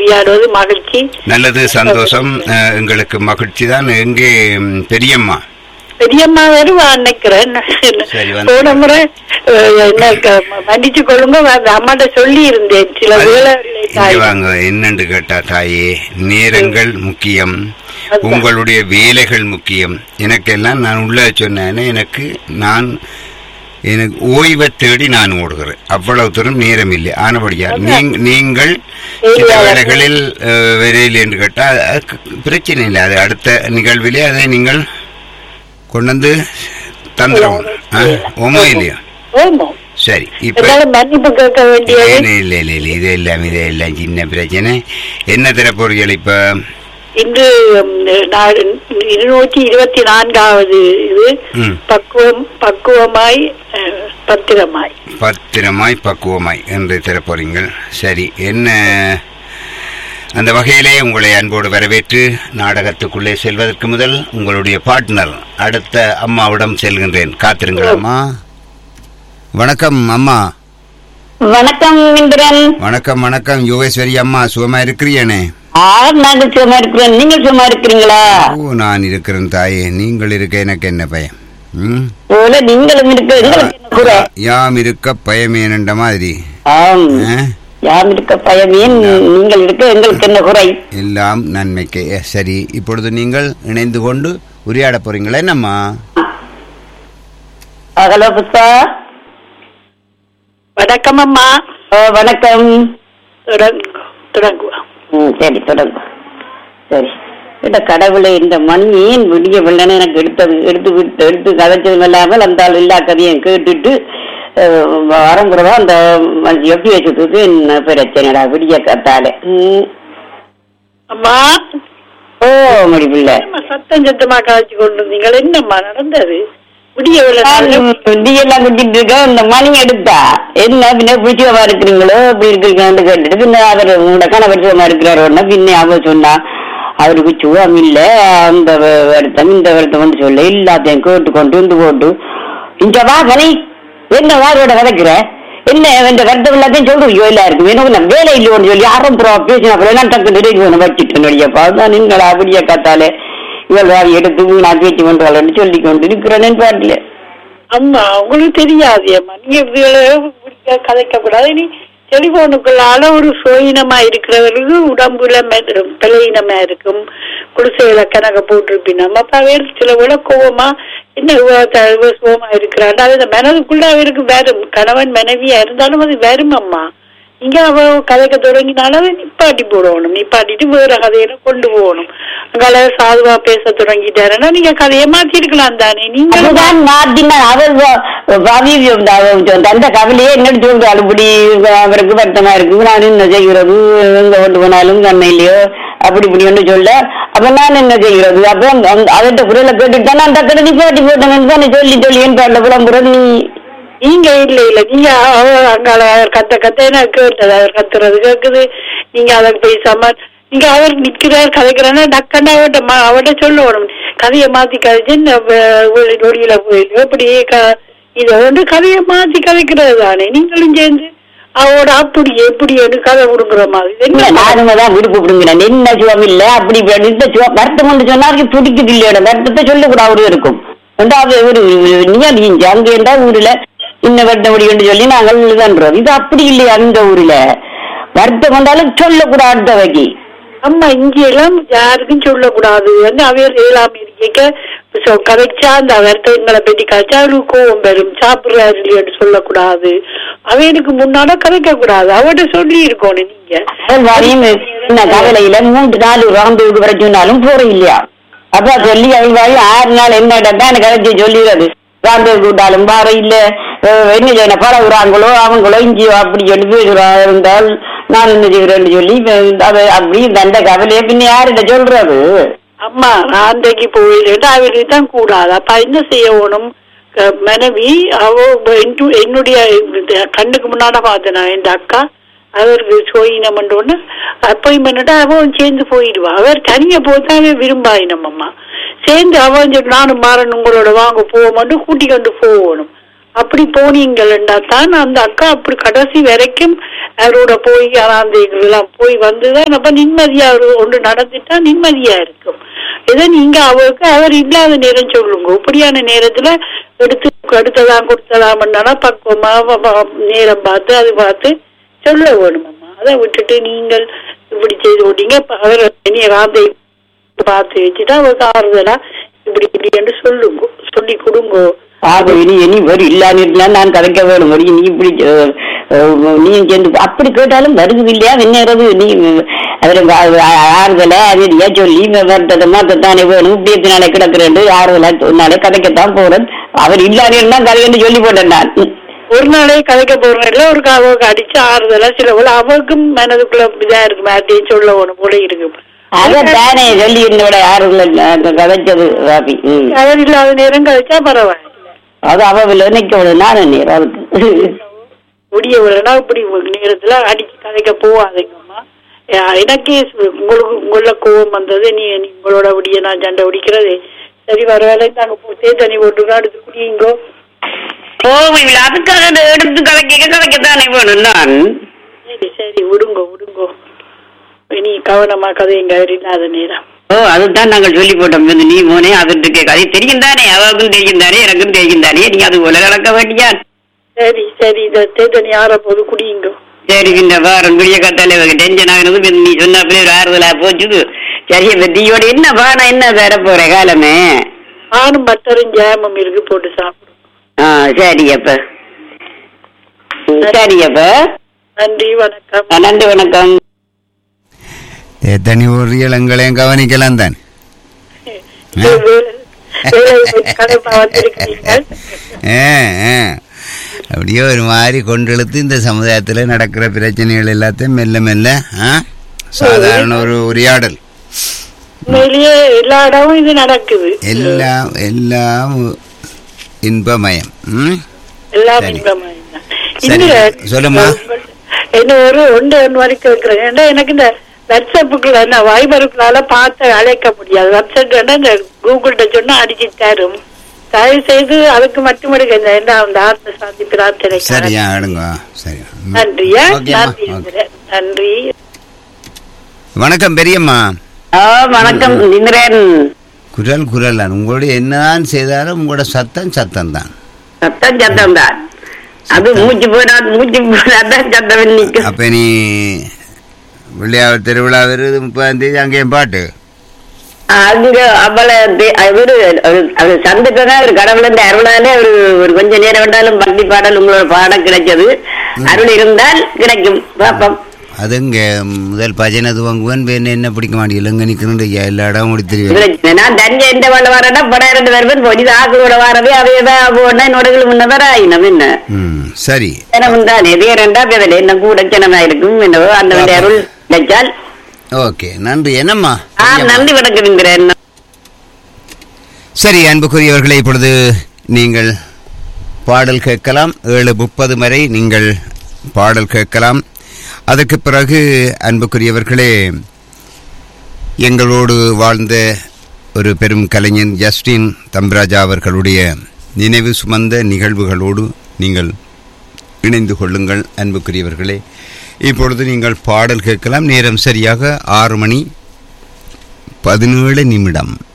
உரையாடுவது மகிழ்ச்சி நல்லது சந்தோஷம் அஹ், எங்களுக்கு மகிழ்ச்சி தான் எங்கே ம், பெரியம்மா பெரியம்மா வருவா நினைக்கிறேன் சரி, வந்து- போன முறை அஹ், என்ன க- மன்னிச்சு கொள்ளுங்க அந்த அம்மாட்ட சொல்லி இருந்தேன் சில அது- வேலை இங்க வாங்க என்னன்னு கேட்டா தாயே நேரங்கள் முக்கியம் அதான். உங்களுடைய வேலைகள் முக்கியம் எனக்கெல்லாம் நான் உள்ள சொன்னேனே எனக்கு நான் எனக்கு ஓய்வை தேடி நான் ஓடுகிறேன் அவ்வளவு தூரம் நேரம் இல்லை ஆனபடியா நீங்க- நீங்கள் சில வேலையாளர்கள். வேலைகளில் அஹ், விரைவில் என்று கேட்டால் அதுக்கு பிரச்சனை இல்லை அது அடுத்த நிகழ்விலே அதை நீங்கள் கொண்டு வந்து தந்துடும் ஓமோ இல்லையா ஓமோ சரி இப்ப என்னால மன்னிப்பு கேட்க வேண்டியது இல்ல இல்ல இல்ல இல்ல இது எல்லாம் இது எல்லாம் சின்ன பிரச்சனை என்ன தர போறீர்கள் இப்ப இன்று ம், நாடு இருநூற்றி இருபத்தி நான்காவது இது ம். பக்குவம் பக்குவமாய் அஹ், பத்திரமாய் பத்திரமாய் பக்குவமாய் என்று தர போறீங்கள் சரி என்ன அந்த வகையிலே உங்களை அன்போடு வரவேற்று நாடகத்துக்குள்ளே செல்வதற்கு முதல் உங்களுடைய பார்ட்னர் அடுத்த அம்மாவிடம் செல்கின்றேன் காத்திருங்கள் அம்மா வணக்கம் அம்மா வணக்கம் இந்திரன் வணக்கம் வணக்கம் யோகேஸ்வரி அம்மா சுகமா இருக்கிறியனே ஆறு நாங்கள் சும்மா இருக்கிறோம் நீங்க சும்மா இருக்கிறீங்களா ஓ நான் இருக்கிறேன் தாயே நீங்கள் இருக்க எனக்கு என்ன பயம் ம் போல நீங்களும் இருக்க எங்களுக்கு என்ன குறை யாம் இருக்க பயமேனண்ட மாதிரி ஆம் ஆ? யாம் இருக்க பயமே நீங்கள் இருக்க எங்களுக்கு என்ன குறை எல்லாம் நன்மைக்கே ஏ, சரி இப்பொழுது நீங்கள் இணைந்து கொண்டு உரையாட போறீங்களா என்னம்மா ஹலோ புஷ்பா வணக்கம் அம்மா ஓ, வணக்கம் தொடங்கு தொடங்குவோம் ம், சரி தொடங்க சரி இந்த கடவுளை இந்த மண் ஏன் விடிய வெள்ளனை எனக்கு எடுத்தது எடுத்து விட்டு எடுத்து கதைச்சதும் இல்லாமல் அந்த ஆள் எல்லா கதையும் கேட்டுட்டு வரங்குறதா அந்த மனுஷன் எப்படி வச்சுட்டு என்ன பிரச்சனைடா விடிய கத்தாலே ம். அம்மா ஓ முடிவில்லை என்னம்மா சத்தம் சத்தமா காய்ச்சி கொண்டு இருந்தீங்களா என்னம்மா நடந்தது விடிய வேலை எல்லாம் குட்டிட்டு இருக்க இந்த மணி எடுத்தா என்ன பின்ன பிடிச்சவமா இருக்கிறீங்களோ இப்படி இருக்கிறீங்கன்னு கேட்டுட்டு பின்ன அவர் உங்களோட கணவர் சுகமா இருக்கிறாரோன்னா பின்ன அவ சொன்னா அவருக்கு சுகம் இல்ல அந்த வ- வருத்தம் இந்த வருத்தம் வந்து சொல்ல எல்லாத்தையும் கேட்டு கொண்டு வந்து போட்டு இந்த வா கலை என்ன வாரோட விதைக்கிற என்ன இந்த வருத்தம் எல்லாத்தையும் சொல்றோம் இல்ல இருக்கு எனக்கு நான் வேலை இல்லையோன்னு சொல்லி ஆரம்பம் பேசினா அப்புறம் நான் டக்கு நிறைய ஒன்று வச்சுட்டேன் வழியப்பா தான் நீங்கள் அப்படியே காத்தாலே இவள் வாரி எடுத்து நான் பேச்சு கொண்டு வரலன்னு சொல்லி கொண்டு இருக்கிறேன்னு பாட்டில அம்மா உங்களுக்கு தெரியாது அம்மா நீங்க இப்படி கதைக்க கூடாது நீ டெலிபோனுக்குள்ளால ஒரு சுயினமா இருக்கிறவருக்கு உடம்புல மெ- பலவீனமா இருக்கும் குடிசையில கணக்க போட்டிருப்பினா அப்ப அவர் சில விட கோவமா என்ன இவ த- இவ சுகமா இருக்கிறாள் அது இந்த மனதுக்குள்ள அவருக்கு வரும் கணவன் மனைவியா இருந்தாலும் அது வரும் அம்மா இங்க அவ கதைக்க தொடங்கினாலும் அதை நிப்பாட்டி போடணும் நிப்பாட்டிட்டு வேற கதையில கொண்டு போகணும் அங்கால சாதுவா பேச தொடங்கிட்டாருன்னா நீங்க கதையை மாத்தி இருக்கலாம் தானே நீங்க அதுதான் மாத்தினா அவர் பாவி அந்த கவலையே என்னன்னு சொல்றது அலுபடி அவருக்கு வருத்தமா இருக்கு நான் என்ன செய்கிறது எங்க கொண்டு போனாலும் கண்ணையிலயோ அப்படி இப்படி ஒன்று சொல்ல அப்ப நான் என்ன செய்கிறது அப்ப அந்த- அவர்கிட்ட குரலை கேட்டுட்டு தானே அந்த கடை நிப்பாட்டி போட்டேன்னு தானே சொல்லி சொல்லி என் பாடல புலம்புறது நீ நீங்க இல்ல இல்ல நீங்க அவர் அங்கால அவர் கத்த கத்த எனக்கு கேட்டது அவர் கத்துறது கேக்குது நீங்க அதை பேசாம நீங்க அவர் நிக்கிறார் கதைக்கிறாருன்னா டக்குன்னு அவர்கிட்ட மா- அவர்கிட்ட சொல்லணும் கதையை மாத்தி கதைச்சு இந்த வ- வெளி- வெளியில போயிருக்கு இப்படி க- இதை வந்து கதையை மாத்தி கதைக்கிறது தானே நீங்களும் சேர்ந்து அவரோட அப்படி எப்படி கதை விடுங்கிற மாதிரி இது இல்ல என்ன நானுங்க தான் விடுப்பு விடுங்கிறேன் என்ன சுகம் இல்ல அப்படி இப்படி இந்த சுகம் வருத்தம் கொண்டு சொன்னா அவருக்கு பிடிக்குது இல்லையோட வருத்தத்தை சொல்லக்கூடாது அவரு இருக்கும் ரெண்டாவது ஒரு நீங்க அங்க இருந்தா ஊர்ல இன்ன வருத்தம் அப்படி என்று சொல்லி நாங்கள் இதுன்றோம் இது அப்படி இல்லையா அந்த ஊர்ல வருத்தம் கொண்டாலும் சொல்லக்கூடாது அடுத்தவைக்கு அம்மா இங்க எல்லாம் யாருக்கும் சொல்லக்கூடாது வந்து அவர் ஏழாம் இருக்க சோ கதைச்சா அந்த வருத்தங்களை பற்றி கதைச்சா அவருக்கு கோவம் வரும் சாப்பிடுறாரு இல்லையான்னு சொல்லக்கூடாது அவனுக்கு முன்னால கதைக்க கூடாது அவட்ட சொல்லி இருக்கணும் நீங்க அவள் வரையும் என்ன கவலையில மூன்று நாலு ராந்து வர சொன்னாலும் போற இல்லையா அப்ப சொல்லி அவள் வாரி ஆறு நாள் என்ன இடத்தான் எனக்கு கதைச்சு சொல்லிடுறது ராந்து கூட்டாலும் பாரு இல்ல அஹ், என்ன செய்யணும் பழகுறாங்களோ அவங்களோ இஞ்சியோ அப்படி சொல்லி பேசுறா இருந்தால் நான் என்ன செய்கிறேன்னு சொல்லி இப்ப அவ அப்படி அந்த கவலையை பின்ன யார்கிட்ட சொல்றது அம்மா நான் அன்றைக்கு போயிட்டு அவருக்கு தான் கூடாது அப்ப என்ன செய்யணும் க- மனைவி அவ என்னு- என்னுடைய இந்த கண்ணுக்கு முன்னாட பார்த்தேன் நான் என் அக்கா அவருக்கு சோயினம் ஒன்று அப்பாயின்மெண்ட் அவன் சேர்ந்து போயிடுவா அவர் தனியா போத்தா அவன் விரும்பாயினம் அம்மா சேர்ந்து அவன் சொல்லி நானும் மாறன் உங்களோட வாங்க போவோம்னு கூட்டி கொண்டு போகணும் அப்படி போனீங்களா தான் அந்த அக்கா அப்படி கடைசி வரைக்கும் அவரோட போய் எல்லாம் போய் வந்துதான் அப்ப நிம்மதியா ஒரு ஒன்று நடந்துட்டா நிம்மதியா இருக்கும் இதை நீங்க அவருக்கு அவர் இல்லாத நேரம் சொல்லுங்க இப்படியான நேரத்துல எடுத்து எடுத்ததாம் கொடுத்ததாம் பக்குவமா வ- வ- நேரம் பார்த்து அது பார்த்து சொல்ல வேணுமம்மா அதை விட்டுட்டு நீங்கள் இப்படி செய்து விட்டீங்க இப்ப அவர் இனி ராந்தை பார்த்து வச்சுட்டு அவருக்கு ஆறுதலா இப்படி இப்படி என்று சொல்லுங்க சொல்லி கொடுங்க ஆக இனி இனி ஒரு இல்லாம நான் கதைக்க வேணும் ஒரு நீ இப்படி அஹ், அஹ், நீ சேர்ந்து அப்படி கேட்டாலும் வருது இல்லையா விண்ணறது நீ அதுல ஆறுதல அதிரியா சொல்லி வருத்தமா தானே வேணும் இப்படி எத்தனை நாளை கிடக்குறேன் ஆறுதலா சொன்னாலே கதைக்கத்தான் போறேன் அவர் இல்லாத கதைன்னு சொல்லி போட்டேன் நான் ஒரு நாளே கதைக்க போறேன்ல ஒரு அவருக்கு அடிச்சு ஆறுதலா சில போல அவருக்கும் மனதுக்குள்ள இதா இருக்கு மாட்டியும் சொல்ல ஒண்ணு போல இருக்கு அதைத்தானே சொல்லி என்னோட ஆறுதல கதைச்சது ராபி ம். அவர் இல்லாத நேரம் கழிச்சா பரவாயில்ல அது அவ நிக்க நான் நேரம் அதுக்கு முடிய விடனா இப்படி ஒரு நேரத்துல அடிச்சு கதைக்க போவாதீங்கம்மா அஹ் எனக்கே சு- உங்களுக்கு உங்கள கோவம் வந்தது நீ நீ உங்களோட விடிய நான் சண்டை பிடிக்கிறது சரி வர வேலை நாங்க போட்டே தண்ணி போட்டுருக்கோம் அடுத்து குடியுங்கோ கோவில் அதுக்காக எடுத்து கதைக்க கதைக்கத்தானே வேணும் நான் சரி சரி விடுங்கோ விடுங்கோ இனி கவனமா கதையுங்க அவர் இல்லாத நேரம் ஓ அதுதான் நாங்கள் சொல்லி போட்டோம் வந்து நீ மோனே அதுட்டு கேட்க அது தெரியும் தானே அவருக்கும் தெரியும் தானே எனக்கும் தெரியும் தானே நீ அது உலக கலக்க வேண்டியா சரி சரி இந்த தேத்தனி ஆற போது குடியுங்கோ சரி இந்த வாரம் குடிய கத்தாலே டென்ஷன் ஆகணும் இப்ப நீ சொன்ன அப்படியே ஒரு ஆறுதலா போச்சுது சரி இப்ப நீயோட என்ன வானா என்ன தர போற காலமே ஆணும் பட்டரும் ஜாமும் இருக்கு போட்டு சாப்பிடும் ஆ சரி அப்ப ம், சரி அப்ப நன்றி வணக்கம் ஆ, நன்றி வணக்கம் எத்தனை ஒரு இளங்களையும் கவனிக்கலாம் தான் கடப்பா வந்திருக்கிறீர்கள் ஆ, ஆ. அப்படியே ஒரு மாதிரி கொண்டெழுத்து இந்த சமுதாயத்தில் நடக்கிற பிரச்சனைகள் எல்லாத்தையும் மெல்ல மெல்ல ஆ, சாதாரண ஒரு உரையாடல் உண்மையிலேயே எல்லா இடமும் இது நடக்குது எல்லாம் எல்லாம் இன்பமயம் ம் எல்லாம் சரி. இன்பமயம்தான். சரி, இந்த சொல்லும்மா. என்ன ஒரு ஒன்று ஒன்று வரைக்கும் இருக்கிறேன் ஏன்னா எனக்கு இந்த வாட்ஸ்அப்புக்குள்ள என்ன வைபருக்குள்ளால பார்த்து அழைக்க முடியாது வாட்ஸ்அப் இந்த கூகுள்கிட்ட சொன்னா அடிச்சு தரும் தயவு செய்து அதுக்கு மட்டும் எடுக்க இந்த என்ன அந்த ஆத்ம சாந்தி பிரார்த்தனை சரியா ஆடுங்க சரி நன்றியா ஓகேம்மா, நன்றி ஓகே. நன்றி வணக்கம் பெரியம்மா ஆ வணக்கம் இந்திரன் குரல் குரல் தான் உங்களுடைய என்னதான் செய்தாலும் உங்களோட சத்தம் சத்தம் தான் சத்தம் சத்தம் தான் அது மூச்சு போனா மூச்சு போனாதான் சத்தம் நிக்கும் அப்ப நீ விளையாடு திருவிழா வருது முப்பதாம் தேதி அங்கேயும் பாட்டு அங்க அவளை தே- அவரு அவரு- அவரு சந்துக்கதான் ஒரு கடவுள் இந்த அருளாலே ஒரு ஒரு கொஞ்ச நேரம் வேண்டாலும் பக்தி பாடல் உங்களோட பாடம் கிடைச்சது அருள் இருந்தால் கிடைக்கும் பாப்போம் அது இங்க முதல் பஜனை துவங்குவன் வேணும் என்ன பிடிக்க மாட்டேங்குது இங்க நிற்கிறேன் எல்லா இடமும் முடி தெரியும் பிரச்சனை. நான் தனியா எந்த வாழ் வரேன்னா படம் இருந்து வருவேன் பொடி ஆக்களோட வரவே அவையதான் போனா நொடுகள் முன்னவர் ஆயினம் என்ன ம் சரி ஜனம் தான் எதே ரெண்டா பேரில் என்ன கூட ஜனமா இருக்கும் என்னவோ அந்த வேண்டிய அருள் கிடைச்சால் ஓகே நன்றி என்னம்மா ஆ நன்றி வணக்கம் இந்திரன் சரி அன்புக்குரியவர்களே இப்பொழுது நீங்கள் பாடல் கேட்கலாம் ஏழு முப்பது வரை நீங்கள் பாடல் கேட்கலாம் அதற்கு பிறகு அன்புக்குரியவர்களே எங்களோடு வாழ்ந்த ஒரு பெரும் கலைஞன் ஜஸ்டின் தம்பராஜா அவர்களுடைய நினைவு சுமந்த நிகழ்வுகளோடு நீங்கள் இணைந்து கொள்ளுங்கள் அன்புக்குரியவர்களே இப்பொழுது நீங்கள் பாடல் கேட்கலாம் நேரம் சரியாக ஆறு மணி பதினேழு நிமிடம்